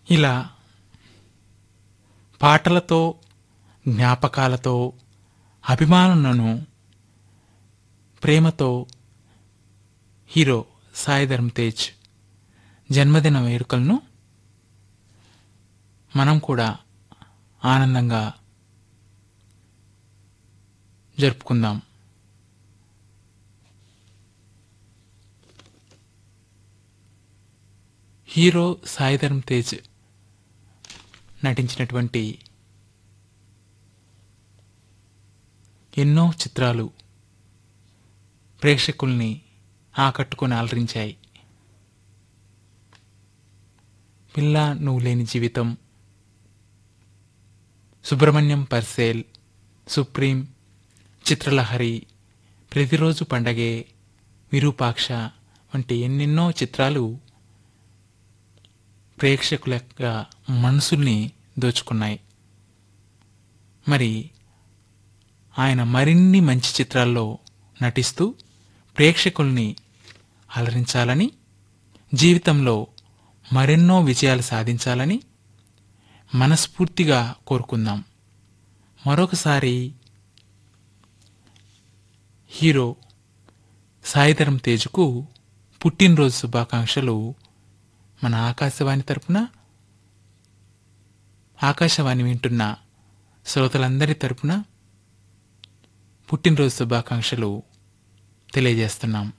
ఇలా పాటలతో జ్ఞాపకాలతో అభిమానులను ప్రేమతో హీరో సాయి ధర్మ్ తేజ్ జన్మదిన వేడుకలను మనం కూడా ఆనందంగా జరుపుకుందాం హీరో సాయి ధర్మ్ తేజ్ నటించినటువంటి ఎన్నో చిత్రాలు ప్రేక్షకుల్ని ఆకట్టుకొని అలరించాయి పిల్ల నువ్వు లేని జీవితం సుబ్రహ్మణ్యం పర్సేల్ సుప్రీం చిత్రలహరి ప్రతిరోజు పండగే విరూపాక్ష వంటి ఎన్నెన్నో చిత్రాలు ప్రేక్షకుల యొక్క మనసుల్ని దోచుకున్నాయి మరి ఆయన మరిన్ని మంచి చిత్రాల్లో నటిస్తూ ప్రేక్షకుల్ని అలరించాలని జీవితంలో మరెన్నో విజయాలు సాధించాలని మనస్ఫూర్తిగా కోరుకుందాం మరొకసారి హీరో సాయిధరం తేజ్కు పుట్టినరోజు శుభాకాంక్షలు మన ఆకాశవాణి తరపున ఆకాశవాణి వింటున్న శ్రోతలందరి తరపున పుట్టినరోజు శుభాకాంక్షలు తెలియజేస్తున్నాం